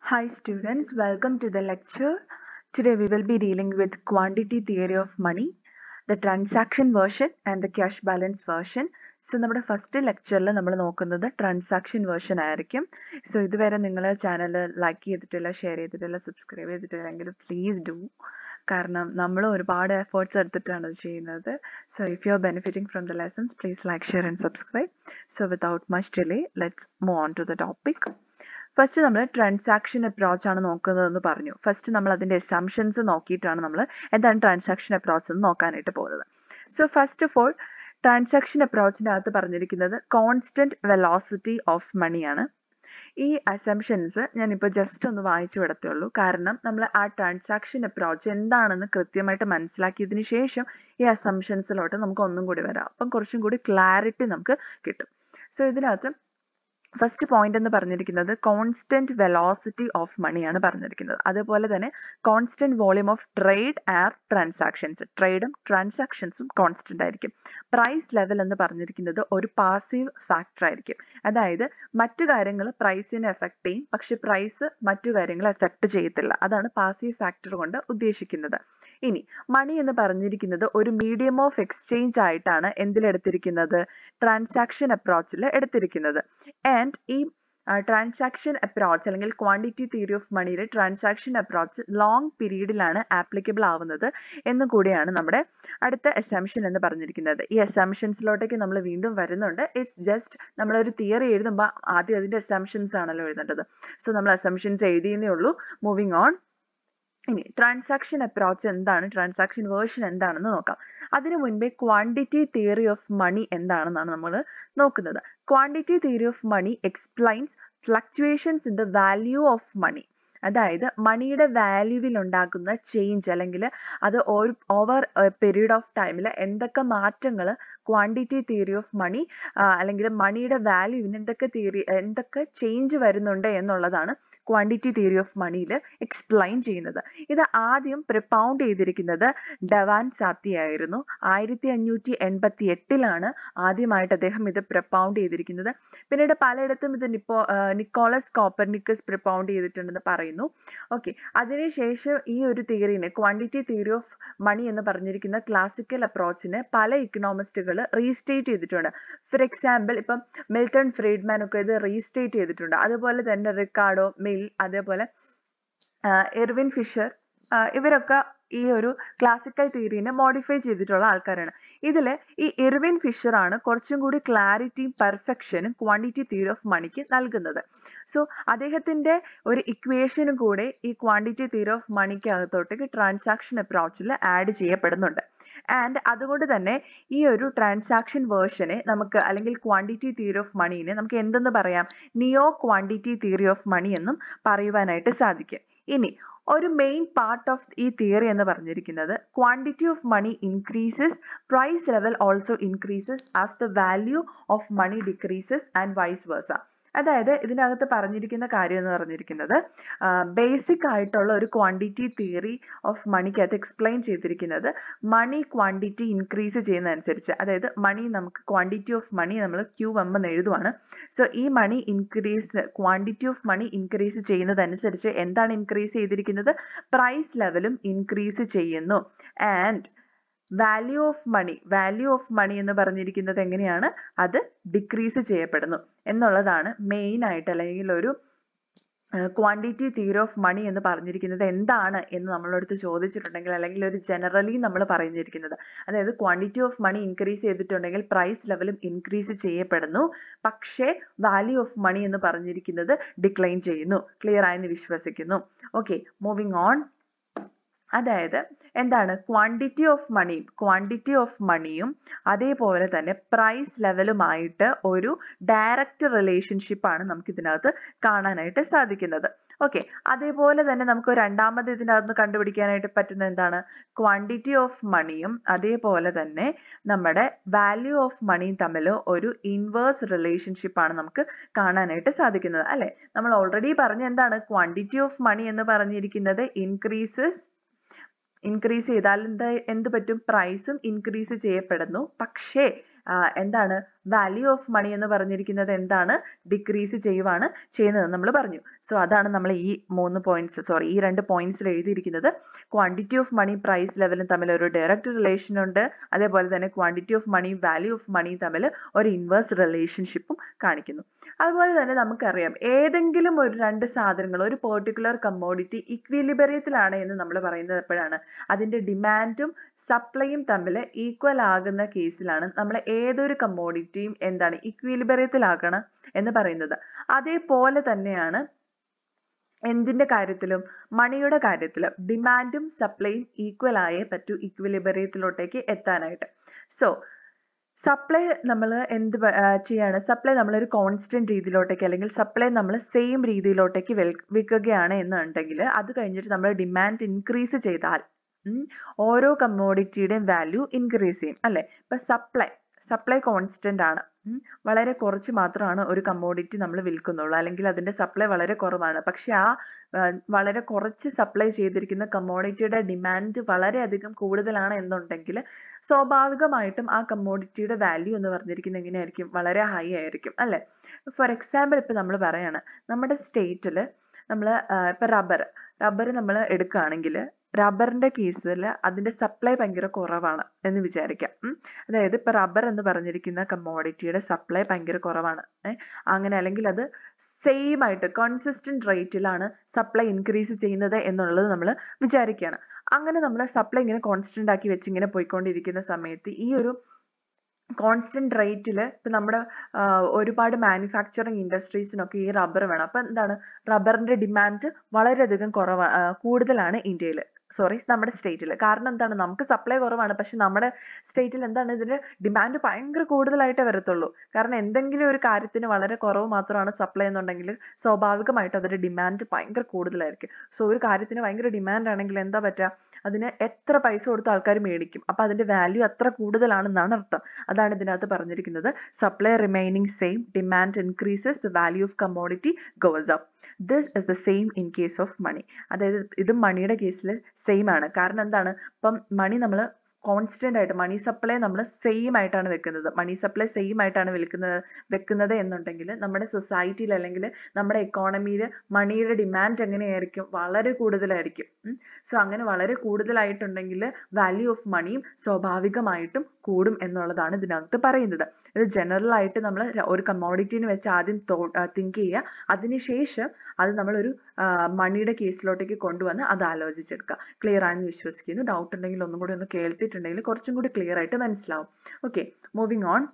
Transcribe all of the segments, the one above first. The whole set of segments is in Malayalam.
Hi students, welcome to the lecture. Today we will be dealing with quantity theory of money, the transaction version and the cash balance version. So നമ്മുടെ ഫസ്റ്റ് ലെക്ചറിൽ നമ്മൾ നോക്കുന്നത് ട്രാൻസാക്ഷൻ വേർഷൻ ആയിരിക്കും സോ ഇതുവരെ നിങ്ങൾ ചാനൽ ലൈക്ക് ചെയ്തിട്ടില്ല ഷെയർ ചെയ്തിട്ടില്ല സബ്സ്ക്രൈബ് ചെയ്തിട്ടില്ലെങ്കിൽ പ്ലീസ് ഡു കാരണം നമ്മൾ ഒരുപാട് എഫേർട്സ് എടുത്തിട്ടാണ് ഇത് ചെയ്യുന്നത് so if you are benefiting from the lessons please like share and subscribe so without much delay let's move on to the topic first നമ്മൾ ട്രാൻസാക്ഷൻ അപ്രോച്ച് ആണ് നോക്കുന്നതെന്ന് പറഞ്ഞു ഫസ്റ്റ് നമ്മൾ അതിന്റെ എസംഷൻസ് നോക്കിയിട്ടാണ് നമ്മൾ എന്താണ് ട്രാൻസാക്ഷൻ അപ്രോച്ച് എന്ന് നോക്കാനായിട്ട് പോകുന്നത് so first of all transaction അപ്രോച്ചിന്റെ അകത്ത് പറഞ്ഞിരിക്കുന്നത് കോൺസ്റ്റന്റ് വെലോസിറ്റി ഓഫ് മണിയാണ് ഈ അസംഷൻസ് ഞാനിപ്പോൾ ജസ്റ്റ് ഒന്ന് വായിച്ചു വിടത്തേ ഉള്ളൂ കാരണം നമ്മൾ ആ ട്രാൻസാക്ഷൻ അപ്രോച്ച് എന്താണെന്ന് കൃത്യമായിട്ട് മനസ്സിലാക്കിയതിന് ശേഷം ഈ അസംഷൻസിലോട്ട് നമുക്ക് ഒന്നും കൂടി വരാം അപ്പം കുറച്ചും കൂടി ക്ലാരിറ്റി നമുക്ക് കിട്ടും സോ ഇതിനകത്ത് ഫസ്റ്റ് പോയിന്റ് എന്ന് പറഞ്ഞിരിക്കുന്നത് കോൺസ്റ്റന്റ് വെലോസിറ്റി ഓഫ് മണിയാണ് പറഞ്ഞിരിക്കുന്നത് അതുപോലെ തന്നെ constant volume of trade are transactions ട്രേഡും ട്രാൻസാക്ഷൻസും കോൺസ്റ്റന്റ് ആയിരിക്കും പ്രൈസ് ലെവൽ എന്ന് പറഞ്ഞിരിക്കുന്നത് ഒരു പാസീവ് ഫാക്ടർ ആയിരിക്കും അതായത് മറ്റു കാര്യങ്ങൾ പ്രൈസിനെ എഫക്ട് ചെയ്യും പക്ഷെ പ്രൈസ് മറ്റു കാര്യങ്ങളെ എഫക്ട് ചെയ്യത്തില്ല അതാണ് പാസീവ് ഫാക്ടർ കൊണ്ട് ഉദ്ദേശിക്കുന്നത് ഇനി മണി എന്ന് പറഞ്ഞിരിക്കുന്നത് ഒരു മീഡിയം ഓഫ് എക്സ്ചേഞ്ച് ആയിട്ടാണ് എന്തിലെടുത്തിരിക്കുന്നത് ട്രാൻസാക്ഷൻ അപ്രോച്ചിൽ എടുത്തിരിക്കുന്നത് ആൻഡ് ഈ ട്രാൻസാക്ഷൻ അപ്രോച്ച് അല്ലെങ്കിൽ ക്വാണ്ടിറ്റി തിയറി ഓഫ് മണിയിലെ ട്രാൻസാക്ഷൻ അപ്രോച്ച് ലോങ് പീരീഡിലാണ് ആപ്ലിക്കബിൾ ആവുന്നത് എന്ന് കൂടിയാണ് നമ്മുടെ അടുത്ത അസംഷൻ എന്ന് പറഞ്ഞിരിക്കുന്നത് ഈ അസംഷൻസിലോട്ടേക്ക് നമ്മൾ വീണ്ടും വരുന്നുണ്ട് ഇറ്റ്സ് ജസ്റ്റ് നമ്മളൊരു തിയറി എഴുതുമ്പോൾ ആദ്യം അതിന്റെ അസംഷൻസ് ആണല്ലോ എഴുതേണ്ടത് സോ നമ്മൾ അസംഷൻസ് എഴുതിയെന്നേ ഉള്ളൂ മൂവിങ് ഓൺ ഇനി ട്രാൻസാക്ഷൻ അപ്രോച്ച് എന്താണ് ട്രാൻസാക്ഷൻ വേർഷൻ എന്താണെന്ന് നോക്കാം അതിനു മുൻപേ ക്വാണ്ടിറ്റി തിയറി ഓഫ് മണി എന്താണെന്നാണ് നമ്മൾ നോക്കുന്നത് quantity theory of money explains fluctuations in the value of money അതായത് മണിയുടെ വാല്യൂവിൽ ഉണ്ടാക്കുന്ന ചേഞ്ച് അല്ലെങ്കിൽ അത് ഓവർ പീരീഡ് ഓഫ് ടൈമിൽ എന്തൊക്കെ മാറ്റങ്ങൾ ക്വാണ്ടിറ്റി തിയറി ഓഫ് മണി അല്ലെങ്കിൽ മണിയുടെ വാല്യൂവിന് എന്തൊക്കെ തിയറി എന്തൊക്കെ ചേഞ്ച് വരുന്നുണ്ട് എന്നുള്ളതാണ് ക്വാണ്ടിറ്റി തിയറി ഓഫ് മണിയിൽ എക്സ്പ്ലെയിൻ ചെയ്യുന്നത് ഇത് ആദ്യം പ്രിപ്പൗണ്ട് ചെയ്തിരിക്കുന്നത് ഡവാൻ സാത്തി ആയിരുന്നു ആയിരത്തി അഞ്ഞൂറ്റി എൺപത്തി എട്ടിലാണ് ആദ്യമായിട്ട് അദ്ദേഹം ഇത് പ്രിപ്പൗണ്ട് ചെയ്തിരിക്കുന്നത് പിന്നീട് പലയിടത്തും ഇത് നിപ്പോ നിക്കോളസ് കോപ്പർനിക്കസ് പ്രിപ്പൗണ്ട് ചെയ്തിട്ടുണ്ടെന്ന് പറയുന്നു ഓക്കെ അതിനുശേഷം ഈ ഒരു തിയറിനെ ക്വാണ്ടിറ്റി തിയറി ഓഫ് മണി എന്ന് പറഞ്ഞിരിക്കുന്ന ക്ലാസിക്കൽ അപ്രോച്ചിനെ പല ഇക്കണോമിസ്റ്റുകൾ റീസ്റ്റേറ്റ് ചെയ്തിട്ടുണ്ട് ഫോർ എക്സാമ്പിൾ ഇപ്പം മിൽട്ടൺ ഫ്രീഡ്മാൻ ഒക്കെ ഇത് റീസ്റ്റേറ്റ് ചെയ്തിട്ടുണ്ട് അതുപോലെ തന്നെ റിക്കാർഡോ മിൽ അതേപോലെ എർവിൻ ഫിഷർ ഇവരൊക്കെ ഈ ഒരു ക്ലാസിക്കൽ തിയറീനെ മോഡിഫൈ ചെയ്തിട്ടുള്ള ആൾക്കാരാണ് ഇതിൽ ഈ ഇർവിൻ ഫിഷർ ആണ് കുറച്ചും കൂടി ക്ലാരിറ്റിയും പെർഫെക്ഷനും ക്വാണ്ടിറ്റി തിയറി ഓഫ് മണിക്ക് നൽകുന്നത് സോ അദ്ദേഹത്തിന്റെ ഒരു ഇക്വേഷനും കൂടെ ഈ ക്വാണ്ടിറ്റി തിയറി ഓഫ് മണിക്ക് അകത്തോട്ടേക്ക് ട്രാൻസാക്ഷൻ അപ്രോച്ചിൽ ആഡ് ചെയ്യപ്പെടുന്നുണ്ട് ആൻഡ് അതുകൊണ്ട് തന്നെ ഈ ഒരു ട്രാൻസാക്ഷൻ വേർഷനെ നമുക്ക് അല്ലെങ്കിൽ ക്വാണ്ടിറ്റി തിയറി ഓഫ് മണീനെ നമുക്ക് എന്തെന്ന് പറയാം neo quantity theory of money എന്നും പറയുവാനായിട്ട് സാധിക്കും ഇനി ഒരു മെയിൻ പാർട്ട് ഓഫ് ഈ തിയറി എന്ന് പറഞ്ഞിരിക്കുന്നത് quantity of money increases price level also increases as the value of money decreases and vice versa അതായത് ഇതിനകത്ത് പറഞ്ഞിരിക്കുന്ന കാര്യം എന്ന് പറഞ്ഞിരിക്കുന്നത് ബേസിക് ആയിട്ടുള്ള ഒരു ക്വാണ്ടിറ്റി തിയറി ഓഫ് മണിക്കകത്ത് എക്സ്പ്ലെയിൻ ചെയ്തിരിക്കുന്നത് മണി ക്വാണ്ടിറ്റി ഇൻക്രീസ് ചെയ്യുന്നതനുസരിച്ച് അതായത് മണി നമുക്ക് ക്വാണ്ടിറ്റി ഓഫ് മണി നമ്മൾ ക്യൂ എം എന്ന് എഴുതുവാണ് സോ ഈ money increase quantity of money increase ചെയ്യുന്നതനുസരിച്ച് എന്താണ് ഇൻക്രീസ് ചെയ്തിരിക്കുന്നത് പ്രൈസ് ലെവലും ഇൻക്രീസ് ചെയ്യുന്നു and value of money value of money എന്ന് പറഞ്ഞിരിക്കുന്നത് എങ്ങനെയാണ് അത് ഡിക്രീസ് ചെയ്യപ്പെടുന്നു എന്നുള്ളതാണ് മെയിൻ ആയിട്ട് അല്ലെങ്കിൽ ഒരു ക്വാണ്ടിറ്റി തിയറി ഓഫ് മണി എന്ന് പറഞ്ഞിരിക്കുന്നത് എന്താണ് എന്ന് നമ്മളടുത്ത് ചോദിച്ചിട്ടുണ്ടെങ്കിൽ അല്ലെങ്കിൽ ഒരു ജനറലി നമ്മൾ പറഞ്ഞിരിക്കുന്നത് അതായത് ക്വാണ്ടിറ്റി ഓഫ് മണി ഇൻക്രീസ് ചെയ്തിട്ടുണ്ടെങ്കിൽ പ്രൈസ് ലെവലും ഇൻക്രീസ് ചെയ്യപ്പെടുന്നു പക്ഷേ വാല്യൂ ഓഫ് മണി എന്ന് പറഞ്ഞിരിക്കുന്നത് ഡിക്ലൈൻ ചെയ്യുന്നു ക്ലിയർ ആയെന്ന് വിശ്വസിക്കുന്നു ഓക്കെ മൂവിങ് ഓൺ അതായത് എന്താണ് quantity of money quantity of മണിയും അതേപോലെ തന്നെ പ്രൈസ് ലെവലുമായിട്ട് ഒരു ഡയറക്റ്റ് റിലേഷൻഷിപ്പ് ആണ് നമുക്ക് ഇതിനകത്ത് കാണാനായിട്ട് സാധിക്കുന്നത് ഓക്കെ അതേപോലെ തന്നെ നമുക്ക് രണ്ടാമത് ഇതിനകത്ത് കണ്ടുപിടിക്കാനായിട്ട് പറ്റുന്ന എന്താണ് ക്വാണ്ടിറ്റി ഓഫ് മണിയും അതേപോലെ തന്നെ നമ്മുടെ വാല്യൂ ഓഫ് മണിയും തമ്മിൽ ഒരു ഇൻവേഴ്സ് റിലേഷൻഷിപ്പ് ആണ് നമുക്ക് കാണാനായിട്ട് സാധിക്കുന്നത് അല്ലെ നമ്മൾ ഓൾറെഡി പറഞ്ഞ എന്താണ് ക്വാണ്ടിറ്റി ഓഫ് മണി എന്ന് പറഞ്ഞിരിക്കുന്നത് ഇൻക്രീസസ് ഇൻക്രീസ് ചെയ്താൽ എന്ത് എന്ത് പറ്റും പ്രൈസും ഇൻക്രീസ് ചെയ്യപ്പെടുന്നു പക്ഷേ എന്താണ് വാല്യൂ ഓഫ് മണി എന്ന് പറഞ്ഞിരിക്കുന്നത് എന്താണ് ഡിക്രീസ് ചെയ്യുവാണ് ചെയ്യുന്നത് നമ്മൾ പറഞ്ഞു സോ അതാണ് നമ്മൾ ഈ മൂന്ന് പോയിന്റ്സ് സോറി ഈ രണ്ട് പോയിന്റ്സിൽ എഴുതിയിരിക്കുന്നത് ക്വാണ്ടിറ്റി ഓഫ് മണി പ്രൈസ് ലെവലും തമ്മിൽ ഒരു ഡയറക്റ്റ് റിലേഷൻ ഉണ്ട് അതേപോലെ തന്നെ quantity of money value of money തമ്മിൽ ഒരു ഇൻവേഴ്സ് റിലേഷൻഷിപ്പും കാണിക്കുന്നു അതുപോലെ തന്നെ നമുക്കറിയാം ഏതെങ്കിലും ഒരു രണ്ട് സാധനങ്ങൾ ഒരു പെർട്ടിക്കുലർ കമ്മോഡിറ്റി ഇക്വിലിബറിയത്തിലാണ് എന്ന് നമ്മൾ പറയുന്നത് എപ്പോഴാണ് അതിന്റെ ഡിമാൻഡും സപ്ലൈയും തമ്മിൽ ഈക്വൽ ആകുന്ന കേസിലാണ് നമ്മൾ ഏതൊരു കമ്മോഡിറ്റിയും എന്താണ് ഇക്വിലിബറിയത്തിലാക്കണം എന്ന് പറയുന്നത് അതേപോലെ തന്നെയാണ് എന്തിന്റെ കാര്യത്തിലും മണിയുടെ കാര്യത്തിലും ഡിമാൻഡും സപ്ലൈയും ഈക്വൽ ആയേ പറ്റൂ ഇക്വിലിബറിയത്തിലോട്ടേക്ക് എത്താനായിട്ട് സോ സപ്ലൈ നമ്മൾ എന്ത് ചെയ്യാണ് സപ്ലൈ നമ്മളൊരു കോൺസ്റ്റന്റ് രീതിയിലോട്ടേക്ക് അല്ലെങ്കിൽ സപ്ലൈ നമ്മൾ സെയിം രീതിയിലോട്ടേക്ക് വിൽക്കുകയാണ് എന്നുണ്ടെങ്കിൽ അത് കഴിഞ്ഞിട്ട് നമ്മൾ ഡിമാൻഡ് ഇൻക്രീസ് ചെയ്താൽ ഓരോ കമ്മോഡിറ്റിയുടെയും വാല്യൂ ഇൻക്രീസ് ചെയ്യും അല്ലെ ഇപ്പൊ സപ്ലൈ സപ്ലൈ കോൺസ്റ്റന്റ് ആണ് വളരെ കുറച്ച് മാത്രമാണ് ഒരു കമ്മോഡിറ്റി നമ്മൾ വിൽക്കുന്നുള്ളൂ അല്ലെങ്കിൽ അതിന്റെ സപ്ലൈ വളരെ കുറവാണ് പക്ഷെ ആ വളരെ കുറച്ച് സപ്ലൈ ചെയ്തിരിക്കുന്ന കമ്മോഡിറ്റിയുടെ ഡിമാൻഡ് വളരെയധികം കൂടുതലാണ് എന്നുണ്ടെങ്കിൽ സ്വാഭാവികമായിട്ടും ആ കമ്മോഡിറ്റിയുടെ വാല്യൂ എന്ന് പറഞ്ഞിരിക്കുന്നത് എങ്ങനെയായിരിക്കും വളരെ ഹൈ ആയിരിക്കും അല്ലെ ഫോർ എക്സാമ്പിൾ ഇപ്പൊ നമ്മൾ പറയാണ് നമ്മുടെ സ്റ്റേറ്റിൽ നമ്മൾ ഇപ്പൊ റബ്ബർ റബ്ബർ നമ്മൾ എടുക്കുകയാണെങ്കിൽ റബ്ബറിന്റെ കേസിൽ അതിന്റെ സപ്ലൈ ഭയങ്കര കുറവാണ് എന്ന് വിചാരിക്കാം അതായത് ഇപ്പൊ റബ്ബർ എന്ന് പറഞ്ഞിരിക്കുന്ന കമ്മോഡിറ്റിയുടെ സപ്ലൈ ഭയങ്കര കുറവാണ് അങ്ങനെ അല്ലെങ്കിൽ അത് സെയിം ആയിട്ട് കോൺസിസ്റ്റന്റ് റേറ്റിലാണ് സപ്ലൈ ഇൻക്രീസ് ചെയ്യുന്നത് എന്നുള്ളത് നമ്മൾ വിചാരിക്കുകയാണ് അങ്ങനെ നമ്മൾ സപ്ലൈ ഇങ്ങനെ കോൺസ്റ്റന്റ് ആക്കി വെച്ച് ഇങ്ങനെ പോയിക്കൊണ്ടിരിക്കുന്ന സമയത്ത് ഈ ഒരു കോൺസ്റ്റന്റ് റേറ്റിൽ ഇപ്പം നമ്മുടെ ഒരുപാട് മാനുഫാക്ചറിങ് ഇൻഡസ്ട്രീസിനൊക്കെ ഈ റബ്ബർ വേണം അപ്പം എന്താണ് റബ്ബറിന്റെ ഡിമാൻഡ് വളരെയധികം കുറവാണ് കൂടുതലാണ് ഇന്ത്യയിൽ സോറി നമ്മുടെ സ്റ്റേറ്റിൽ കാരണം എന്താണ് നമുക്ക് സപ്ലൈ കുറവാണ് പക്ഷെ നമ്മുടെ സ്റ്റേറ്റിൽ എന്താണ് ഇതിന്റെ ഡിമാൻഡ് ഭയങ്കര കൂടുതലായിട്ടേ വരത്തുള്ളൂ കാരണം എന്തെങ്കിലും ഒരു കാര്യത്തിന് വളരെ കുറവ് മാത്രമാണ് സപ്ലൈ എന്നുണ്ടെങ്കിൽ സ്വാഭാവികമായിട്ടും അതിന്റെ ഡിമാൻഡ് ഭയങ്കര കൂടുതലായിരിക്കും സോ ഒരു കാര്യത്തിന് ഭയങ്കര ഡിമാൻഡ് ആണെങ്കിൽ എന്താ പറ്റുക അതിന് എത്ര പൈസ കൊടുത്ത ആൾക്കാർ മേടിക്കും അപ്പൊ അതിന്റെ വാല്യൂ അത്ര കൂടുതലാണെന്നാണ് അർത്ഥം അതാണ് ഇതിനകത്ത് പറഞ്ഞിരിക്കുന്നത് supply remaining same demand increases the value of commodity goes up this is the same in case of money അതായത് ഇത് മണിയുടെ കേസിൽ സെയിം ആണ് കാരണം എന്താണ് ഇപ്പം മണി നമ്മൾ കോൺസ്റ്റന്റ് ആയിട്ട് മണി സപ്ലൈ നമ്മൾ സെയിം ആയിട്ടാണ് വെക്കുന്നത് മണി സപ്ലൈ സെയിം ആയിട്ടാണ് വിൽക്കുന്നത് വെക്കുന്നത് എന്നുണ്ടെങ്കിൽ നമ്മുടെ സൊസൈറ്റിയിൽ അല്ലെങ്കിൽ നമ്മുടെ എക്കോണമിയിൽ മണിയുടെ ഡിമാൻഡ് എങ്ങനെയായിരിക്കും വളരെ കൂടുതലായിരിക്കും സോ അങ്ങനെ വളരെ കൂടുതലായിട്ടുണ്ടെങ്കിൽ വാല്യൂ ഓഫ് മണിയും സ്വാഭാവികമായിട്ടും കൂടും എന്നുള്ളതാണ് ഇതിനകത്ത് പറയുന്നത് ഇത് ജനറൽ ആയിട്ട് നമ്മൾ ഒരു കമ്മോഡിറ്റിനെ വെച്ച് ആദ്യം തിങ്ക് ചെയ്യുക അതിനുശേഷം അത് നമ്മളൊരു മണിയുടെ കേസിലോട്ടേക്ക് കൊണ്ടുവന്ന് അത് ആലോചിച്ചെടുക്കുക ക്ലിയർ ആണെന്ന് വിശ്വസിക്കുന്നു ഡൗട്ട് ഉണ്ടെങ്കിൽ ഒന്നും കൂടി ഒന്ന് കേൾത്തിട്ടുണ്ടെങ്കിൽ കുറച്ചും കൂടി ക്ലിയർ ആയിട്ട് മനസ്സിലാവും ഓക്കെ മൂവിങ് ഓൺ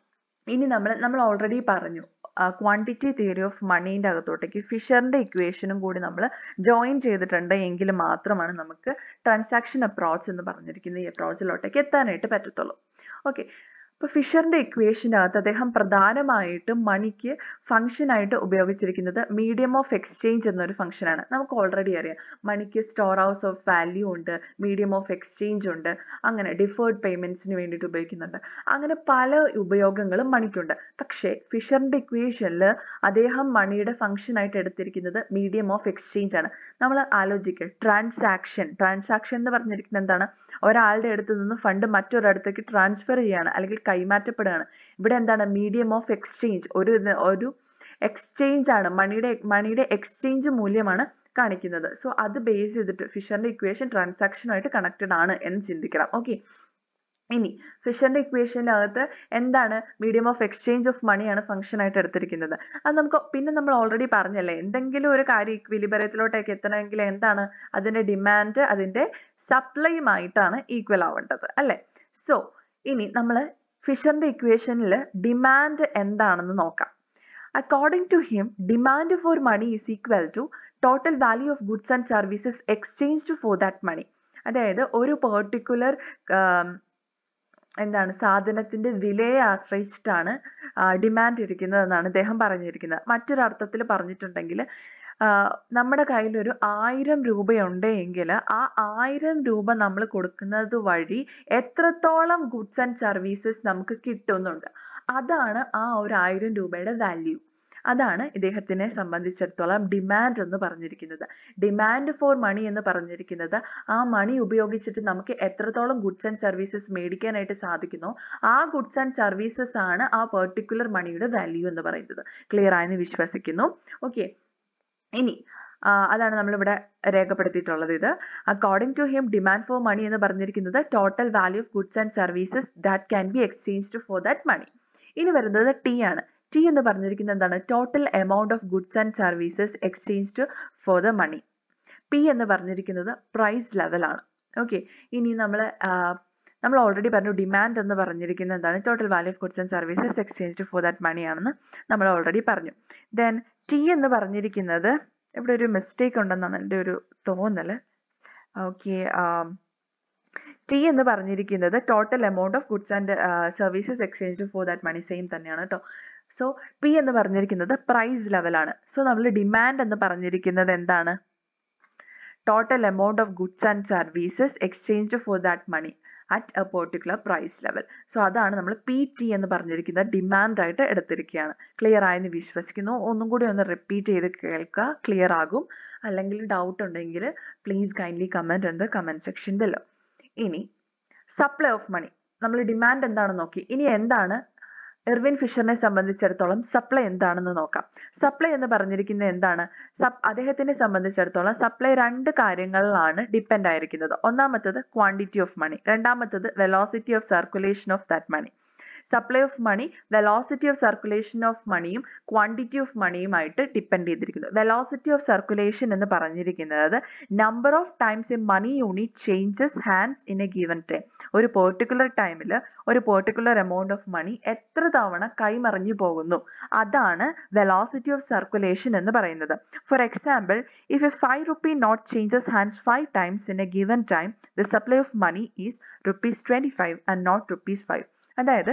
ഇനി നമ്മൾ നമ്മൾ ഓൾറെഡി പറഞ്ഞു ക്വാണ്ടിറ്റി തിയറി ഓഫ് മണീൻ്റെ അകത്തോട്ടേക്ക് ഫിഷറിന്റെ ഇക്വേഷനും കൂടി നമ്മൾ ജോയിൻ ചെയ്തിട്ടുണ്ട് എങ്കിൽ മാത്രമാണ് നമുക്ക് ട്രാൻസാക്ഷൻ അപ്രോച്ച് എന്ന് പറഞ്ഞിരിക്കുന്ന ഈ അപ്രോച്ചിലോട്ടേക്ക് എത്താനായിട്ട് പറ്റത്തുള്ളൂ ഓക്കെ അപ്പോൾ ഫിഷറിന്റെ ഇക്വേഷനകത്ത് അദ്ദേഹം പ്രധാനമായിട്ടും മണിക്ക് ഫംഗ്ഷൻ ആയിട്ട് ഉപയോഗിച്ചിരിക്കുന്നത് മീഡിയം ഓഫ് എക്സ്ചേഞ്ച് എന്നൊരു ഫംഗ്ഷനാണ് നമുക്ക് ഓൾറെഡി അറിയാം മണിക്ക് സ്റ്റോർ ഹൗസ് ഓഫ് വാല്യൂ ഉണ്ട് മീഡിയം ഓഫ് എക്സ്ചേഞ്ച് ഉണ്ട് അങ്ങനെ ഡിഫേർഡ് പേയ്മെന്റ്സിന് വേണ്ടിയിട്ട് ഉപയോഗിക്കുന്നുണ്ട് അങ്ങനെ പല ഉപയോഗങ്ങളും മണിക്കുണ്ട് പക്ഷേ ഫിഷറിന്റെ ഇക്വേഷനിൽ അദ്ദേഹം മണിയുടെ ഫംഗ്ഷൻ ആയിട്ട് എടുത്തിരിക്കുന്നത് മീഡിയം ഓഫ് എക്സ്ചേഞ്ച് ആണ് നമ്മൾ ആലോചിക്കുക ട്രാൻസാക്ഷൻ ട്രാൻസാക്ഷൻ എന്ന് പറഞ്ഞിരിക്കുന്നത് എന്താണ് ഒരാളുടെ അടുത്ത് നിന്ന് ഫണ്ട് മറ്റൊരിടത്തേക്ക് ട്രാൻസ്ഫർ ചെയ്യാണ് അല്ലെങ്കിൽ കൈമാറ്റപ്പെടുകയാണ് ഇവിടെ എന്താണ് മീഡിയം ഓഫ് എക്സ്ചേഞ്ച് ഒരു ഒരു എക്സ്ചേഞ്ച് ആണ് മണിയുടെ മണിയുടെ എക്സ്ചേഞ്ച് മൂല്യമാണ് കാണിക്കുന്നത് സോ അത് ബേസ് ചെയ്തിട്ട് ഫിഷറിന്റെ ഇക്വേഷൻ ട്രാൻസാക്ഷനുമായിട്ട് കണക്റ്റഡ് ആണ് എന്ന് ചിന്തിക്കണം ഓക്കെ ഇനി ഫിഷറിന്റെ ഇക്വേഷനകത്ത് എന്താണ് മീഡിയം ഓഫ് എക്സ്ചേഞ്ച് ഓഫ് മണിയാണ് ഫംഗ്ഷൻ ആയിട്ട് എടുത്തിരിക്കുന്നത് അത് നമുക്ക് പിന്നെ നമ്മൾ ഓൾറെഡി പറഞ്ഞല്ലേ എന്തെങ്കിലും ഒരു കാര്യം ഇക്വിലിബറിയത്തിലോട്ടേക്ക് എത്തണമെങ്കിൽ എന്താണ് അതിന്റെ ഡിമാൻഡ് അതിന്റെ സപ്ലൈയുമായിട്ടാണ് ഈക്വൽ ആവേണ്ടത് അല്ലേ സോ ഇനി നമ്മൾ ഫിഷറിന്റെ ഇക്വേഷനിൽ ഡിമാൻഡ് എന്താണെന്ന് നോക്കാം according to him demand for money is equal to total value of goods and services exchanged for that money അതായത് ഒരു പെർട്ടിക്കുലർ എന്താണ് സാധനത്തിന്റെ വിലയെ ആശ്രയിച്ചിട്ടാണ് ഡിമാൻഡ് ഇരിക്കുന്നത് എന്നാണ് അദ്ദേഹം പറഞ്ഞിരിക്കുന്നത് മറ്റൊരർത്ഥത്തിൽ പറഞ്ഞിട്ടുണ്ടെങ്കിൽ നമ്മുടെ കയ്യിൽ ഒരു ആയിരം രൂപയുണ്ട് എങ്കിൽ ആ ആയിരം രൂപ നമ്മൾ കൊടുക്കുന്നത് വഴി എത്രത്തോളം ഗുഡ്സ് ആൻഡ് സർവീസസ് നമുക്ക് കിട്ടുന്നുണ്ട് അതാണ് ആ ഒരു ആയിരം രൂപയുടെ വാല്യൂ അതാണ് ഇദ്ദേഹത്തിനെ സംബന്ധിച്ചിടത്തോളം ഡിമാൻഡ് എന്ന് പറഞ്ഞിരിക്കുന്നത് ഡിമാൻഡ് ഫോർ മണി എന്ന് പറഞ്ഞിരിക്കുന്നത് ആ മണി ഉപയോഗിച്ചിട്ട് നമുക്ക് എത്രത്തോളം ഗുഡ്സ് ആൻഡ് സർവീസസ് മേടിക്കാനായിട്ട് സാധിക്കുന്നോ ആ ഗുഡ്സ് ആൻഡ് സർവീസസ് ആണ് ആ പെർട്ടിക്കുലർ മണിയുടെ വാല്യൂ എന്ന് പറയുന്നത് ക്ലിയർ ആയെന്ന് വിശ്വസിക്കുന്നു ഓക്കെ ഇനി അതാണ് നമ്മളിവിടെ രേഖപ്പെടുത്തിയിട്ടുള്ളത് ഇത് according to him demand for money എന്ന് പറഞ്ഞിരിക്കുന്നത് total value of goods and services that can be exchanged for that money ഇനി വരുന്നത് ടി ആണ് ടി എന്ന് പറഞ്ഞിരിക്കുന്നത് എന്താണ് total amount of goods and services exchanged for the money P എന്ന് പറഞ്ഞിരിക്കുന്നത് പ്രൈസ് ലെവലാണ് ഓക്കെ ഇനി നമ്മൾ നമ്മൾ ഓൾറെഡി പറഞ്ഞു ഡിമാൻഡ് എന്ന് പറഞ്ഞിരിക്കുന്നത് എന്താണ് total value of goods and services exchanged for that money ആണെന്ന് നമ്മൾ ഓൾറെഡി പറഞ്ഞു ദെൻ ടി എന്ന് പറഞ്ഞിരിക്കുന്നത് ഇവിടെ ഒരു മിസ്റ്റേക്ക് ഉണ്ടെന്നാണ് എൻ്റെ ഒരു തോന്നൽ ഓക്കെ ടി എന്ന് പറഞ്ഞിരിക്കുന്നത് total amount of goods and services exchange for that money same തന്നെയാണ് കേട്ടോ സോ പി എന്ന് പറഞ്ഞിരിക്കുന്നത് പ്രൈസ് ലെവലാണ് സോ നമ്മൾ ഡിമാൻഡ് എന്ന് പറഞ്ഞിരിക്കുന്നത് എന്താണ് total amount of goods and services exchange for that money at a particular price level so അതാണ് നമ്മൾ പി ടി എന്ന് പറഞ്ഞിരിക്കുന്നത് ഡിമാൻഡ് ആയിട്ട് എടുത്തിരിക്കുകയാണ് ക്ലിയർ ആയെന്ന് വിശ്വസിക്കുന്നു ഒന്നും കൂടി ഒന്ന് റിപ്പീറ്റ് ചെയ്ത് കേൾക്കുക ക്ലിയർ ആകും അല്ലെങ്കിൽ ഡൗട്ട് ഉണ്ടെങ്കിൽ please kindly comment in the comment section below ഇനി സപ്ലൈ ഓഫ് മണി നമ്മൾ ഡിമാൻഡ് എന്താണെന്ന് നോക്കി ഇനി എന്താണ് എർവിൻ ഫിഷറിനെ സംബന്ധിച്ചിടത്തോളം സപ്ലൈ എന്താണെന്ന് നോക്കാം സപ്ലൈ എന്ന് പറഞ്ഞിരിക്കുന്നത് എന്താണ് സപ് അദ്ദേഹത്തിനെ സംബന്ധിച്ചിടത്തോളം സപ്ലൈ രണ്ട് കാര്യങ്ങളിലാണ് ഡിപ്പെൻഡ് ആയിരിക്കുന്നത് ഒന്നാമത്തത് ക്വാണ്ടിറ്റി ഓഫ് മണി രണ്ടാമത്തത് velocity of circulation of that money supply of money velocity of circulation of മണിയും ക്വാണ്ടിറ്റി ഓഫ് മണിയുമായിട്ട് ഡിപ്പെൻഡ് ചെയ്തിരിക്കുന്നു വെലോസിറ്റി ഓഫ് സർക്കുലേഷൻ എന്ന് പറഞ്ഞിരിക്കുന്നത് number of times a money unit changes hands in a given time ഒരു പെർട്ടിക്കുലർ ടൈമിൽ ഒരു പെർട്ടിക്കുലർ എമൗണ്ട് ഓഫ് മണി എത്ര തവണ കൈമറിഞ്ഞു പോകുന്നു അതാണ് വെലോസിറ്റി ഓഫ് സർക്കുലേഷൻ എന്ന് പറയുന്നത് for example if a five rupee note changes hands five times in a given time the supply of money is rupees twenty five and note rupees five അതായത്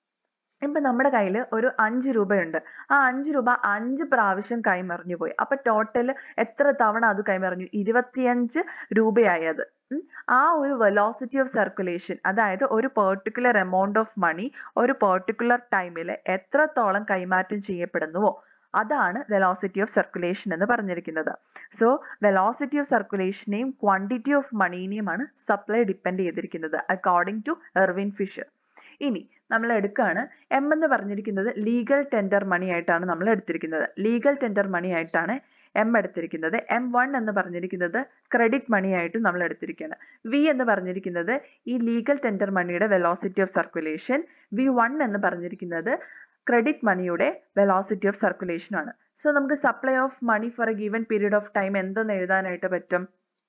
ഇപ്പൊ നമ്മുടെ കയ്യിൽ ഒരു അഞ്ച് രൂപയുണ്ട് ആ അഞ്ച് രൂപ അഞ്ച് പ്രാവശ്യം കൈമറിഞ്ഞു പോയി അപ്പൊ ടോട്ടൽ എത്ര തവണ അത് കൈമറിഞ്ഞു ഇരുപത്തിയഞ്ച് രൂപയായി അത് ആ ഒരു വെലോസിറ്റി ഓഫ് സർക്കുലേഷൻ അതായത് ഒരു പെർട്ടിക്കുലർ എമൗണ്ട് ഓഫ് മണി ഒരു പെർട്ടിക്കുലർ ടൈമിൽ എത്രത്തോളം കൈമാറ്റം ചെയ്യപ്പെടുന്നുവോ അതാണ് വെലോസിറ്റി ഓഫ് സർക്കുലേഷൻ എന്ന് പറഞ്ഞിരിക്കുന്നത് സോ വെലോസിറ്റി ഓഫ് സർക്കുലേഷനെയും ക്വാണ്ടിറ്റി ഓഫ് മണീനെയുമാണ് സപ്ലൈ ഡിപ്പെൻഡ് ചെയ്തിരിക്കുന്നത് അക്കോർഡിംഗ് ടു എർവിൻ ഫിഷർ ഇനി നമ്മൾ എടുക്കുകയാണ് എം എന്ന് പറഞ്ഞിരിക്കുന്നത് ലീഗൽ ടെൻഡർ മണി ആയിട്ടാണ് നമ്മൾ എടുത്തിരിക്കുന്നത് ലീഗൽ ടെൻഡർ മണി ആയിട്ടാണ് എം എടുത്തിരിക്കുന്നത് എം വൺ എന്ന് പറഞ്ഞിരിക്കുന്നത് ക്രെഡിറ്റ് മണി ആയിട്ട് നമ്മൾ എടുത്തിരിക്കുകയാണ് വി എന്ന് പറഞ്ഞിരിക്കുന്നത് ഈ ലീഗൽ ടെൻഡർ മണിയുടെ velocity of circulation V one എന്ന് പറഞ്ഞിരിക്കുന്നത് ക്രെഡിറ്റ് മണിയുടെ വെലോസിറ്റി ഓഫ് സർക്കുലേഷൻ ആണ് സോ നമുക്ക് supply of money for a given period of time എന്തെന്ന് എഴുതാനായിട്ട് പറ്റും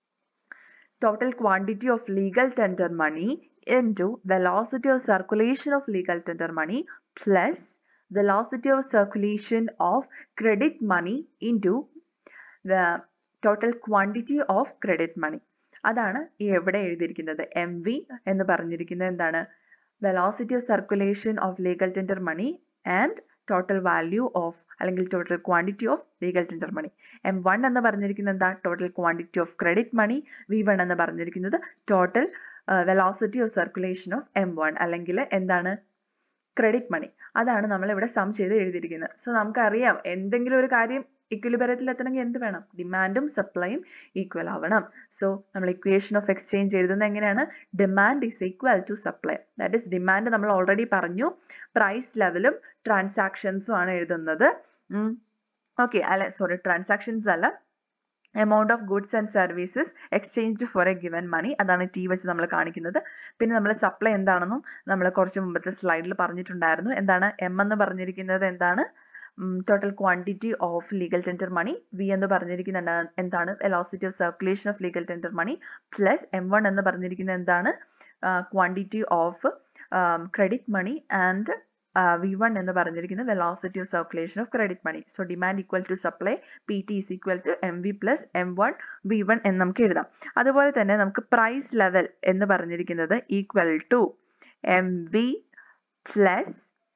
total quantity of legal tender money into velocity of circulation of legal tender money plus velocity of circulation of credit money into the total quantity of credit money അതാണ് ഈ എവിടെ എഴുതിയിരിക്കുന്നത് എം വി എന്ന് പറഞ്ഞിരിക്കുന്നത് എന്താണ് velocity of circulation of legal tender money and total value of അല്ലെങ്കിൽ total quantity of legal tender money M one എന്ന് പറഞ്ഞിരിക്കുന്നത് എന്താ total quantity of credit money V one എന്ന് പറഞ്ഞിരിക്കുന്നത് total velocity of circulation of M one അല്ലെങ്കിൽ എന്താണ് ക്രെഡിറ്റ് മണി അതാണ് നമ്മൾ ഇവിടെ സം ചെയ്ത് എഴുതിയിരിക്കുന്നത് സോ നമുക്കറിയാം എന്തെങ്കിലും ഒരു കാര്യം ഇക്വിലിബറത്തിൽ എത്തണമെങ്കിൽ എന്ത് വേണം ഡിമാൻഡും സപ്ലൈയും ഈക്വൽ ആവണം സോ നമ്മൾ ഇക്വേഷൻ ഓഫ് എക്സ്ചേഞ്ച് എഴുതുന്നത് എങ്ങനെയാണ് demand is equal to supply that is demand നമ്മൾ ഓൾറെഡി പറഞ്ഞു പ്രൈസ് ലെവലും ട്രാൻസാക്ഷൻസും ആണ് എഴുതുന്നത് ഓക്കെ അല്ല സോറി ട്രാൻസാക്ഷൻസ് അല്ല amount of goods and services exchange for a given money അതാണ് ടി വെച്ച് നമ്മൾ കാണിക്കുന്നത് പിന്നെ നമ്മൾ സപ്ലൈ എന്താണെന്നും നമ്മൾ കുറച്ച് മുമ്പത്തെ സ്ലൈഡിൽ പറഞ്ഞിട്ടുണ്ടായിരുന്നു എന്താണ് എം എന്ന് പറഞ്ഞിരിക്കുന്നത് എന്താണ് total quantity of legal tender money V എന്ന് പറഞ്ഞിരിക്കുന്നത് എന്താണ് velocity of circulation of legal tender money plus M one എന്ന് പറഞ്ഞിരിക്കുന്നത് എന്താണ് quantity of credit money and V one എന്ന് പറഞ്ഞിരിക്കുന്നത് velocity of circulation of credit money so demand equal to supply P T is equal to M V plus M one V one എന്ന് നമുക്ക് എഴുതാം അതുപോലെ തന്നെ നമുക്ക് പ്രൈസ് ലെവൽ എന്ന് പറഞ്ഞിരിക്കുന്നത് equal to M V plus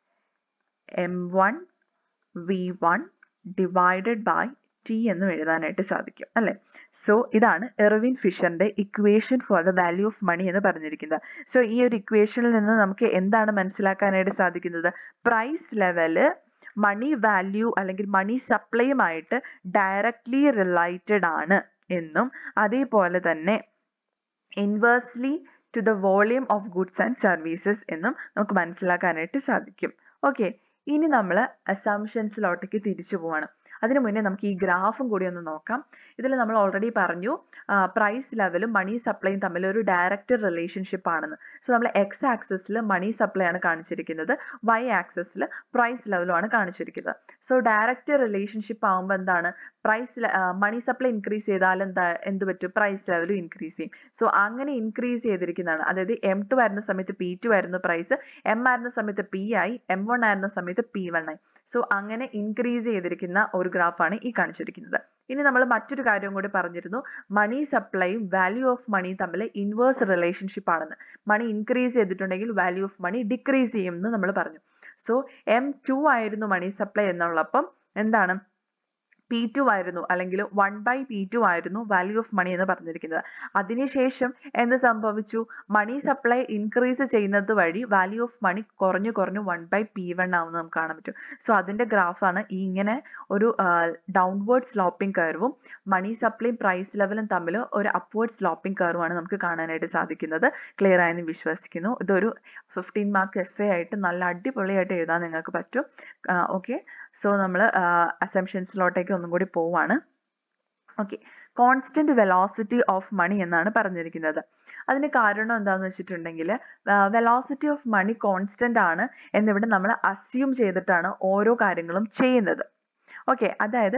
M one V one divided by T എന്നും എഴുതാനായിട്ട് സാധിക്കും അല്ലെ സോ ഇതാണ് എർവിൻ ഫിഷറിന്റെ equation for the value of money എന്ന് പറഞ്ഞിരിക്കുന്നത് സോ ഈ ഒരു ഇക്വേഷനിൽ നിന്ന് നമുക്ക് എന്താണ് മനസ്സിലാക്കാനായിട്ട് സാധിക്കുന്നത് പ്രൈസ് ലെവല് മണി വാല്യൂ അല്ലെങ്കിൽ മണി സപ്ലൈയുമായിട്ട് ഡയറക്ട്ലി റിലേറ്റഡ് ആണ് എന്നും അതേപോലെ തന്നെ inversely to the volume of goods and services എന്നും നമുക്ക് മനസ്സിലാക്കാനായിട്ട് സാധിക്കും ഓക്കെ ഇനി നമ്മൾ അസംഷൻസിലോട്ടേക്ക് തിരിച്ചു പോവാണ് അതിനു മുന്നേ നമുക്ക് ഈ ഗ്രാഫും കൂടി ഒന്ന് നോക്കാം ഇതിൽ നമ്മൾ ഓൾറെഡി പറഞ്ഞു പ്രൈസ് ലെവലും മണി സപ്ലൈയും തമ്മിൽ ഒരു ഡയറക്റ്റ് റിലേഷൻഷിപ്പ് ആണെന്ന് സോ നമ്മൾ എക്സ് ആക്സിസിൽ മണി സപ്ലൈ ആണ് കാണിച്ചിരിക്കുന്നത് വൈ ആക്സിസിൽ പ്രൈസ് ലെവലും ആണ് കാണിച്ചിരിക്കുന്നത് സോ ഡയറക്റ്റ് റിലേഷൻഷിപ്പ് ആകുമ്പോൾ എന്താണ് പ്രൈസ് മണി സപ്ലൈ ഇൻക്രീസ് ചെയ്താൽ എന്താ എന്ത് പറ്റും പ്രൈസ് ലെവലും ഇൻക്രീസ് ചെയ്യും സോ അങ്ങനെ ഇൻക്രീസ് ചെയ്തിരിക്കുന്നതാണ് അതായത് എം ടു ആയിരുന്ന സമയത്ത് പി ടു ആയിരുന്നു പ്രൈസ് എം ആയിരുന്ന സമയത്ത് പി ആയി എം വൺ ആയിരുന്ന സമയത്ത് പി വൺ ആയി സോ അങ്ങനെ ഇൻക്രീസ് ചെയ്തിരിക്കുന്ന ഒരു ഗ്രാഫാണ് ഈ കാണിച്ചിരിക്കുന്നത് ഇനി നമ്മൾ മറ്റൊരു കാര്യം കൂടി പറഞ്ഞിരുന്നു മണി സപ്ലൈയും വാല്യൂ ഓഫ് മണി തമ്മിൽ ഇൻവേഴ്സ് റിലേഷൻഷിപ്പ് ആണെന്ന് മണി ഇൻക്രീസ് ചെയ്തിട്ടുണ്ടെങ്കിൽ വാല്യൂ ഓഫ് മണി ഡിക്രീസ് ചെയ്യും എന്ന് നമ്മൾ പറഞ്ഞു സോ എം ടു ആയിരുന്നു മണി സപ്ലൈ എന്നുള്ളപ്പം എന്താണ് പി ടു ആയിരുന്നു അല്ലെങ്കിൽ വൺ ബൈ പി ടു ആയിരുന്നു വാല്യൂ ഓഫ് മണി എന്ന് പറഞ്ഞിരിക്കുന്നത് അതിനുശേഷം എന്ത് സംഭവിച്ചു മണി സപ്ലൈ ഇൻക്രീസ് ചെയ്യുന്നത് വഴി വാല്യൂ ഓഫ് മണി കുറഞ്ഞു കുറഞ്ഞു വൺ ബൈ പി വൺ ആവുന്നത് നമുക്ക് കാണാൻ പറ്റും സോ അതിന്റെ ഗ്രാഫാണ് ഈ ഇങ്ങനെ ഒരു ഡൗൺവേർഡ് സ്ലോപ്പിംഗ് കർവും മണി സപ്ലൈയും പ്രൈസ് ലെവലും തമ്മിൽ ഒരു അപ്വേർഡ് സ്ലോപ്പിംഗ് കർവാണ് നമുക്ക് കാണാനായിട്ട് സാധിക്കുന്നത് ക്ലിയർ ആയെന്ന് വിശ്വസിക്കുന്നു ഇതൊരു ഫിഫ്റ്റീൻ മാർക്ക് എസ് എ ആയിട്ട് നല്ല അടിപൊളിയായിട്ട് എഴുതാൻ നിങ്ങൾക്ക് പറ്റും ഓക്കെ സോ നമ്മൾ അസംഷൻസിലോട്ടേക്ക് ഒന്നും കൂടി പോവാണ് okay constant velocity of money എന്നാണ് പറഞ്ഞിരിക്കുന്നത് അതിന് കാരണം എന്താണെന്ന് വെച്ചിട്ടുണ്ടെങ്കിൽ വെലോസിറ്റി ഓഫ് മണി കോൺസ്റ്റന്റ് ആണ് എന്നിവിടെ നമ്മൾ അസ്യൂം ചെയ്തിട്ടാണ് ഓരോ കാര്യങ്ങളും ചെയ്യുന്നത് ഓക്കെ അതായത്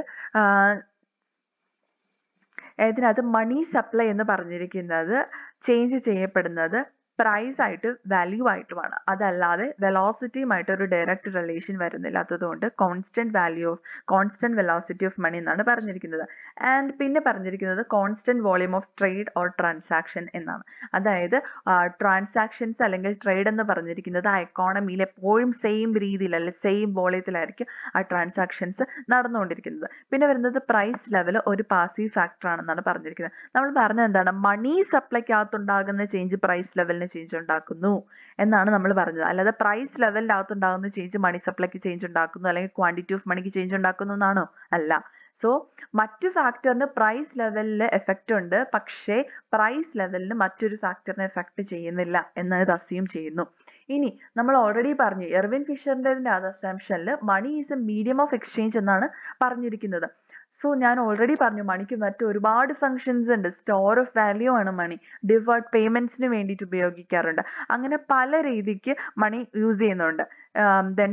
ഇതിനകത്ത് മണി സപ്ലൈ എന്ന് പറഞ്ഞിരിക്കുന്നത് ചേഞ്ച് ചെയ്യപ്പെടുന്നത് പ്രൈസ് ആയിട്ട് വാല്യൂ ആയിട്ടുമാണ് അതല്ലാതെ വെലോസിറ്റിയുമായിട്ട് ഒരു ഡയറക്റ്റ് റിലേഷൻ വരുന്നില്ലാത്തത് കൊണ്ട് constant value of constant velocity of money എന്നാണ് പറഞ്ഞിരിക്കുന്നത് ആൻഡ് പിന്നെ പറഞ്ഞിരിക്കുന്നത് constant volume of trade or transaction എന്നാണ് അതായത് ട്രാൻസാക്ഷൻസ് അല്ലെങ്കിൽ ട്രേഡ് എന്ന് പറഞ്ഞിരിക്കുന്നത് ആ എക്കോണമിയിൽ എപ്പോഴും സെയിം രീതിയിൽ അല്ലെ സെയിം വോളിയത്തിലായിരിക്കും ആ ട്രാൻസാക്ഷൻസ് നടന്നുകൊണ്ടിരിക്കുന്നത് പിന്നെ വരുന്നത് പ്രൈസ് ലെവൽ ഒരു പാസീവ് ഫാക്ടർ ആണെന്നാണ് പറഞ്ഞിരിക്കുന്നത് നമ്മൾ പറഞ്ഞത് എന്താണ് മണി സപ്ലൈക്കകത്തുണ്ടാകുന്ന ചേഞ്ച് പ്രൈസ് ലെവലിന് ചേഞ്ച് ഉണ്ടാക്കുന്നു എന്നാണ് നമ്മൾ പറഞ്ഞത് അല്ലാതെ പ്രൈസ് ലെവലിൻ്റെ അകത്തുണ്ടാകുന്ന ചേഞ്ച് മണി സപ്ലൈക്ക് ചേഞ്ച് ഉണ്ടാക്കുന്നു അല്ലെങ്കിൽ ക്വാണ്ടിറ്റി ഓഫ് മണിക്ക് ചേഞ്ച് ഉണ്ടാക്കുന്നു എന്നാണോ അല്ല സോ മറ്റു ഫാക്ടറിന് പ്രൈസ് ലെവലിൽ എഫക്റ്റ് ഉണ്ട് പക്ഷേ പ്രൈസ് ലെവലിന് മറ്റൊരു ഫാക്ടറിന് എഫക്റ്റ് ചെയ്യുന്നില്ല എന്നത് അസ്യൂം ചെയ്യുന്നു ഇനി നമ്മൾ ഓൾറെഡി പറഞ്ഞു എർവിൻ ഫിഷറിന്റെ അസംഷനിൽ money is a medium of exchange എന്നാണ് പറഞ്ഞിരിക്കുന്നത് സോ ഞാൻ ഓൾറെഡി പറഞ്ഞു മണിക്ക് മറ്റ് ഒരുപാട് ഫങ്ഷൻസ് ഉണ്ട് സ്റ്റോർ ഓഫ് വാല്യൂ ആണ് മണി ഡിഫേർഡ് പേയ്മെന്റ്സിന് വേണ്ടിയിട്ട് ഉപയോഗിക്കാറുണ്ട് അങ്ങനെ പല രീതിക്ക് മണി യൂസ് ചെയ്യുന്നുണ്ട് ദെൻ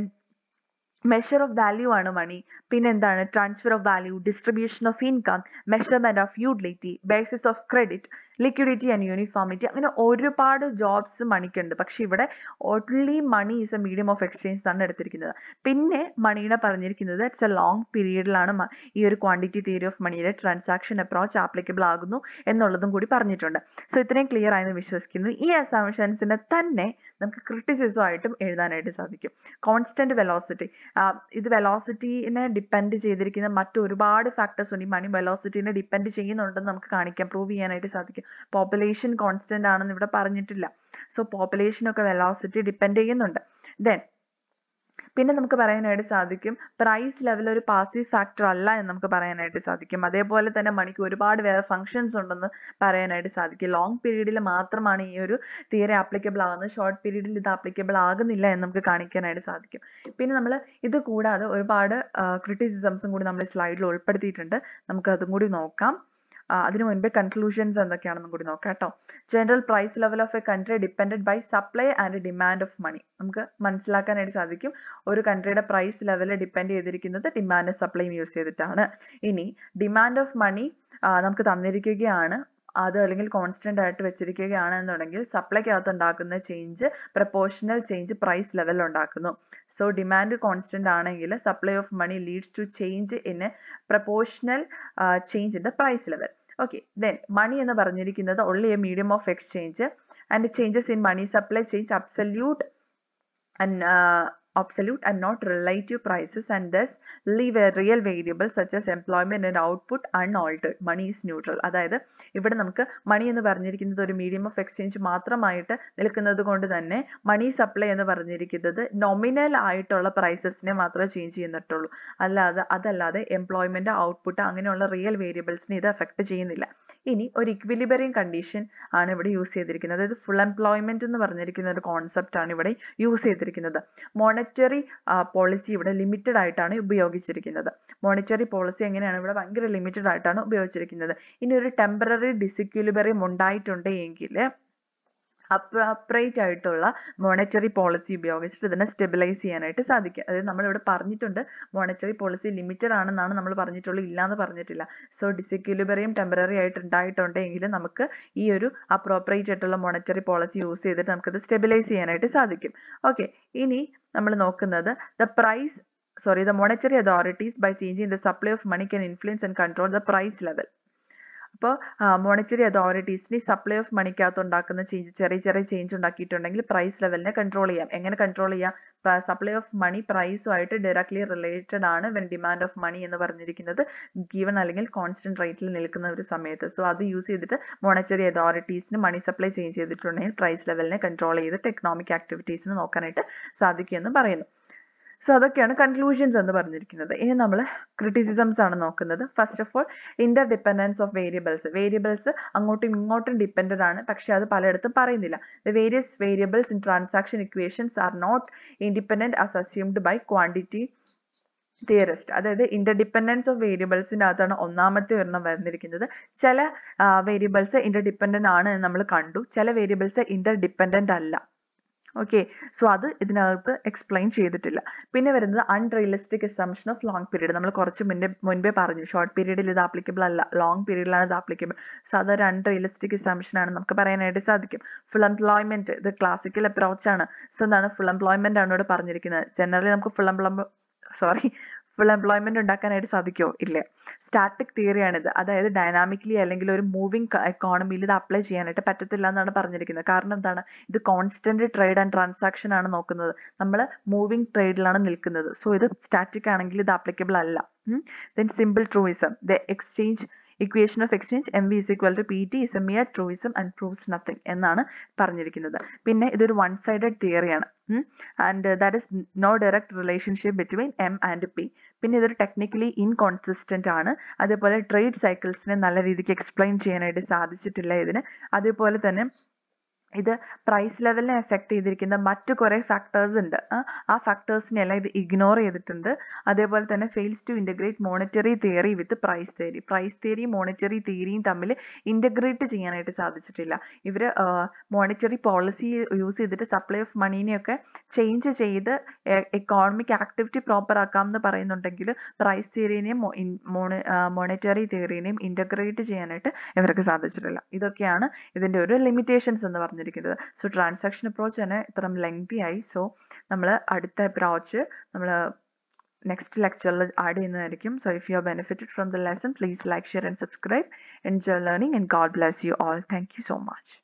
മെഷർ ഓഫ് വാല്യൂ ആണ് മണി പിന്നെ എന്താണ് transfer of value distribution of income measurement of utility basis of credit liquidity and uniformity അങ്ങനെ ഒരുപാട് ജോബ്സ് മണിക്കുണ്ട് പക്ഷെ ഇവിടെ only money is a medium of exchange എന്നാണ് എടുത്തിരിക്കുന്നത് പിന്നെ മണിയുടെ പറഞ്ഞിരിക്കുന്നത് ഇറ്റ്സ് എ ലോങ് പീരീഡിലാണ് ഈ ഒരു ക്വാണ്ടിറ്റി തിയറി ഓഫ് മണിയുടെ ട്രാൻസാക്ഷൻ അപ്രോച്ച് ആപ്ലിക്കബിൾ ആകുന്നു എന്നുള്ളതും കൂടി പറഞ്ഞിട്ടുണ്ട് സോ ഇത്രയും ക്ലിയർ ആയെന്ന് വിശ്വസിക്കുന്നു ഈ അസംഷൻസിനെ തന്നെ നമുക്ക് ക്രിറ്റിസിസം ആയിട്ടും എഴുതാനായിട്ട് സാധിക്കും കോൺസ്റ്റന്റ് വെലോസിറ്റി ഇത് വെലോസിറ്റിനെ ഡിപ്പെൻഡ് ചെയ്തിരിക്കുന്ന മറ്റു ഒരുപാട് ഫാക്ടേഴ്സ് ഉണ്ട് ഈ മണി വെലോസിറ്റിനെ ഡിപ്പെൻഡ് ചെയ്യുന്നുണ്ടെന്ന് നമുക്ക് കാണിക്കാം പ്രൂവ് ചെയ്യാനായിട്ട് സാധിക്കും പോപ്പുലേഷൻ കോൺസ്റ്റന്റ് ആണെന്ന് ഇവിടെ പറഞ്ഞിട്ടില്ല സോ പോപ്പുലേഷൻ ഒക്കെ വെലോസിറ്റി ഡിപ്പെൻഡ് ചെയ്യുന്നുണ്ട് ദെൻ പിന്നെ നമുക്ക് പറയാനായിട്ട് സാധിക്കും പ്രൈസ് ലെവൽ ഒരു പാസീവ് ഫാക്ടർ അല്ല എന്ന് നമുക്ക് പറയാനായിട്ട് സാധിക്കും അതേപോലെ തന്നെ മണിക്ക് ഒരുപാട് വേറെ ഫങ്ഷൻസ് ഉണ്ടെന്ന് പറയാനായിട്ട് സാധിക്കും ലോങ് പീരീഡിൽ മാത്രമാണ് ഈ ഒരു തിയറി ആപ്ലിക്കബിൾ ആകുന്നത് ഷോർട്ട് പീരീഡിൽ ഇത് ആപ്ലിക്കബിൾ ആകുന്നില്ല എന്ന് നമുക്ക് കാണിക്കാനായിട്ട് സാധിക്കും പിന്നെ നമ്മൾ ഇത് കൂടാതെ ഒരുപാട് ക്രിറ്റിസിസംസും കൂടി നമ്മൾ സ്ലൈഡിൽ ഉൾപ്പെടുത്തിയിട്ടുണ്ട് നമുക്ക് അതും കൂടി നോക്കാം അതിനു മുൻപേ കൺക്ലൂഷൻസ് എന്തൊക്കെയാണെന്നും കൂടി നോക്കാം കേട്ടോ general price level of a country depended by supply and demand of money നമുക്ക് മനസ്സിലാക്കാനായിട്ട് സാധിക്കും ഒരു കൺട്രിയുടെ പ്രൈസ് ലെവൽ ഡിപ്പെൻഡ് ചെയ്തിരിക്കുന്നത് ഡിമാൻഡ് സപ്ലൈയും യൂസ് ചെയ്തിട്ടാണ് ഇനി ഡിമാൻഡ് ഓഫ് മണി നമുക്ക് തന്നിരിക്കുകയാണ് അത് അല്ലെങ്കിൽ കോൺസ്റ്റന്റ് ആയിട്ട് വെച്ചിരിക്കുകയാണെന്നുണ്ടെങ്കിൽ സപ്ലൈക്കകത്ത് ഉണ്ടാക്കുന്ന change proportional change price level ഉണ്ടാക്കുന്നു സോ ഡിമാൻഡ് കോൺസ്റ്റന്റ് ആണെങ്കിൽ supply of money leads to change in a proportional change in the price level okay then money എന്ന് പറഞ്ഞിരിക്കുന്നത് only a medium of exchange and changes in money supply change absolute absolute and not relative prices and thus leave a real variable such as employment and output unaltered. Money is neutral. അതായത് ഇവിടെ നമുക്ക് മണി എന്ന് പറഞ്ഞിരിക്കുന്നത് ഒരു മീഡിയം ഓഫ് എക്സ്ചേഞ്ച് മാത്രമായിട്ട് നിൽക്കുന്നത് കൊണ്ട് തന്നെ മണി സപ്ലൈ എന്ന് പറഞ്ഞിരിക്കുന്നത് നോമിനൽ ആയിട്ടുള്ള പ്രൈസസിനെ മാത്രമേ ചേഞ്ച് ചെയ്യുന്നിട്ടുള്ളൂ അല്ലാതെ അതല്ലാതെ എംപ്ലോയ്മെന്റ് ഔട്ട്പുട്ട് അങ്ങനെയുള്ള റിയൽ വേരിയബിൾസിനെ ഇത് എഫക്ട് ചെയ്യുന്നില്ല ഇനി ഒരു ഇക്വിലിബറിയം കണ്ടീഷൻ ആണ് ഇവിടെ യൂസ് ചെയ്തിരിക്കുന്നത് അതായത് ഫുൾ എംപ്ലോയ്മെന്റ് എന്ന് പറഞ്ഞിരിക്കുന്ന ഒരു കോൺസെപ്റ്റ് ആണ് ഇവിടെ യൂസ് ചെയ്തിരിക്കുന്നത് മോണിറ്ററി പോളിസി ഇവിടെ ലിമിറ്റഡ് ആയിട്ടാണ് ഉപയോഗിച്ചിരിക്കുന്നത് മോണിറ്ററി പോളിസി എങ്ങനെയാണ് ഇവിടെ ഭയങ്കര ലിമിറ്റഡ് ആയിട്ടാണ് ഉപയോഗിച്ചിരിക്കുന്നത് ഇനി ഒരു ടെമ്പററി ഡിസിക്വിലിബറിയം ഉണ്ടായിട്ടുണ്ട് എങ്കിൽ അപ്രൈറ്റ് ആയിട്ടുള്ള മോണിറ്ററി പോളിസി ഉപയോഗിച്ചിട്ട് ഇതിനെ സ്റ്റെബിലൈസ് ചെയ്യാനായിട്ട് സാധിക്കും അതായത് നമ്മളിവിടെ പറഞ്ഞിട്ടുണ്ട് മോണിറ്ററി പോളിസി ലിമിറ്റഡ് ആണെന്നാണ് നമ്മൾ പറഞ്ഞിട്ടുള്ളൂ ഇല്ലാന്ന് പറഞ്ഞിട്ടില്ല സോ ഡിസിക്വിലിബറിയം ടെമ്പററി ആയിട്ട് ഉണ്ടായിട്ടുണ്ടെങ്കിൽ നമുക്ക് ഈ ഒരു അപ്രോപ്രിയേറ്റ് ആയിട്ടുള്ള മോണിറ്ററി പോളിസി യൂസ് ചെയ്തിട്ട് നമുക്കത് സ്റ്റെബിലൈസ് ചെയ്യാനായിട്ട് സാധിക്കും ഓക്കെ ഇനി നമ്മൾ നോക്കുന്നത് the price sorry the monetary authorities by changing the supply of money can influence and control the price level അപ്പോൾ മോണിറ്ററി അതോറിറ്റീസിന് സപ്ലൈ ഓഫ് മണിക്കകത്ത് ഉണ്ടാക്കുന്ന ചേഞ്ച് ചെറിയ ചെറിയ ചേഞ്ച് ഉണ്ടാക്കിയിട്ടുണ്ടെങ്കിൽ പ്രൈസ് ലെവലിനെ കൺട്രോൾ ചെയ്യാം എങ്ങനെ കൺട്രോൾ ചെയ്യാം സപ്ലൈ ഓഫ് മണി പ്രൈസുമായിട്ട് ഡയറക്ട്ലി റിലേറ്റഡ് ആണ് വെൻ ഡിമാൻഡ് ഓഫ് മണി എന്ന് പറഞ്ഞിരിക്കുന്നത് ഗീവൺ അല്ലെങ്കിൽ കോൺസ്റ്റന്റ് റേറ്റിൽ നിൽക്കുന്ന ഒരു സമയത്ത് സോ അത് യൂസ് ചെയ്തിട്ട് മോണിറ്ററി അതോറിറ്റീസിന് മണി സപ്ലൈ ചേഞ്ച് ചെയ്തിട്ടുണ്ടെങ്കിൽ പ്രൈസ് ലെവലിനെ കൺട്രോൾ ചെയ്തിട്ട് എക്കണോമിക് ആക്ടിവിറ്റീസിന് നോക്കാനായിട്ട് സാധിക്കുമെന്ന് പറയുന്നു സോ അതൊക്കെയാണ് കൺക്ലൂഷൻസ് എന്ന് പറഞ്ഞിരിക്കുന്നത് ഇനി നമ്മൾ ക്രിറ്റിസിസംസ് ആണ് നോക്കുന്നത് first of all interdependence of variables variables അങ്ങോട്ടും ഇങ്ങോട്ടും ഡിപ്പെൻഡഡ് ആണ് പക്ഷെ അത് പലയിടത്തും പറയുന്നില്ല the various variables in transaction equations are not independent as assumed by quantity theorist അതായത് ഇന്റർഡിപെൻഡൻസ് ഓഫ് വേരിയബിൾസിൻ്റെ അകത്താണ് ഒന്നാമത്തെ ഒരെണ്ണം വന്നിരിക്കുന്നത് ചില വേരിയബിൾസ് ഇന്റർഡിപെൻഡന്റ് ആണ് എന്ന് നമ്മൾ കണ്ടു ചില വേരിയബിൾസ് ഇന്റർഡിപെൻഡന്റ് അല്ല ഓക്കെ സോ അത് ഇതിനകത്ത് എക്സ്പ്ലെയിൻ ചെയ്തിട്ടില്ല പിന്നെ വരുന്നത് unrealistic assumption of long period നമ്മൾ കുറച്ച് മുന്നേ മുൻപേ പറഞ്ഞു ഷോർട്ട് പീരീഡിൽ ഇത് ആപ്ലിക്കബിൾ അല്ല ലോങ് പീരീഡിലാണ് ഇത് ആപ്ലിക്കബിൾ സോ അതൊരു അൺറിയലിസ്റ്റിക് അസംഷൻ ആണ് നമുക്ക് പറയാനായിട്ട് സാധിക്കും ഫുൾ എംപ്ലോയ്മെന്റ് ഇത് ക്ലാസിക്കൽ അപ്രോച്ച് ആണ് സോ എന്താണ് ഫുൾ എംപ്ലോയ്മെന്റ് ആണ് ഇവിടെ പറഞ്ഞിരിക്കുന്നത് ജനറലി നമുക്ക് full employ sorry full employment ഉണ്ടാക്കാനായിട്ട് സാധിക്കുമോ ഇല്ല സ്റ്റാറ്റിക് തിയറിയാണിത് അതായത് ഡൈനാമിക്കലി അല്ലെങ്കിൽ ഒരു മൂവിങ് എക്കോണമിയിൽ ഇത് അപ്ലൈ ചെയ്യാനായിട്ട് പറ്റത്തില്ല എന്നാണ് പറഞ്ഞിരിക്കുന്നത് കാരണം എന്താണ് ഇത് കോൺസ്റ്റന്റ് ട്രേഡ് ആൻഡ് ട്രാൻസാക്ഷൻ ആണ് നോക്കുന്നത് നമ്മൾ മൂവിങ് ട്രേഡിലാണ് നിൽക്കുന്നത് സോ ഇത് സ്റ്റാറ്റിക് ആണെങ്കിൽ ഇത് ആപ്ലിക്കബിൾ അല്ല then simple truism the exchange equation of exchange M V is equal to P T is a mere truism and proves nothing എന്നാണ് പറഞ്ഞിരിക്കുന്നത് പിന്നെ ഇതൊരു വൺ സൈഡഡ് തിയറിയാണ് and that is no direct relationship between M and P പിന്നെ ഇതൊരു ടെക്നിക്കലി ഇൻകോൺസിസ്റ്റന്റ് ആണ് അതേപോലെ ട്രേഡ് സൈക്കിൾസിനെ നല്ല രീതിക്ക് എക്സ്പ്ലെയിൻ ചെയ്യാനായിട്ട് സാധിച്ചിട്ടില്ല ഇതിന് അതേപോലെ തന്നെ ഇത് പ്രൈസ് ലെവലിനെ എഫക്ട് ചെയ്തിരിക്കുന്ന മറ്റു കുറേ ഫാക്ടേഴ്സ് ഉണ്ട് ആ ഫാക്ടേഴ്സിനെ എല്ലാം ഇത് ഇഗ്നോർ ചെയ്തിട്ടുണ്ട് അതേപോലെ തന്നെ fails to integrate monetary theory with price theory price തിയറിയും മോണിറ്ററി തിയറിയും തമ്മിൽ ഇൻ്റഗ്രേറ്റ് ചെയ്യാനായിട്ട് സാധിച്ചിട്ടില്ല ഇവർ മോണിറ്ററി പോളിസി യൂസ് ചെയ്തിട്ട് സപ്ലൈ ഓഫ് മണീനെയൊക്കെ ചേഞ്ച് ചെയ്ത് എക്കോണമിക് ആക്ടിവിറ്റി പ്രോപ്പർ ആക്കാം എന്ന് പറയുന്നുണ്ടെങ്കിൽ പ്രൈസ് തിയറിനെയും മോണിറ്ററി തിയറിനെയും ഇൻ്റഗ്രേറ്റ് ചെയ്യാനായിട്ട് ഇവർക്ക് സാധിച്ചിട്ടില്ല ഇതൊക്കെയാണ് ഇതിൻ്റെ ഒരു ലിമിറ്റേഷൻസ് എന്ന് പറഞ്ഞിരിക്കുന്നത് സോ ട്രാൻസാക്ഷൻ അപ്രോച്ച് തന്നെ ഇത്രയും ലെങ്തി ആയി സോ നമ്മൾ അടുത്ത അപ്രോച്ച് നമ്മൾ നെക്സ്റ്റ് ലെക്ചറിൽ ആഡ് ചെയ്യുന്നതായിരിക്കും so if you are benefited from the lesson please like share and subscribe enjoy learning and God bless you all thank you so much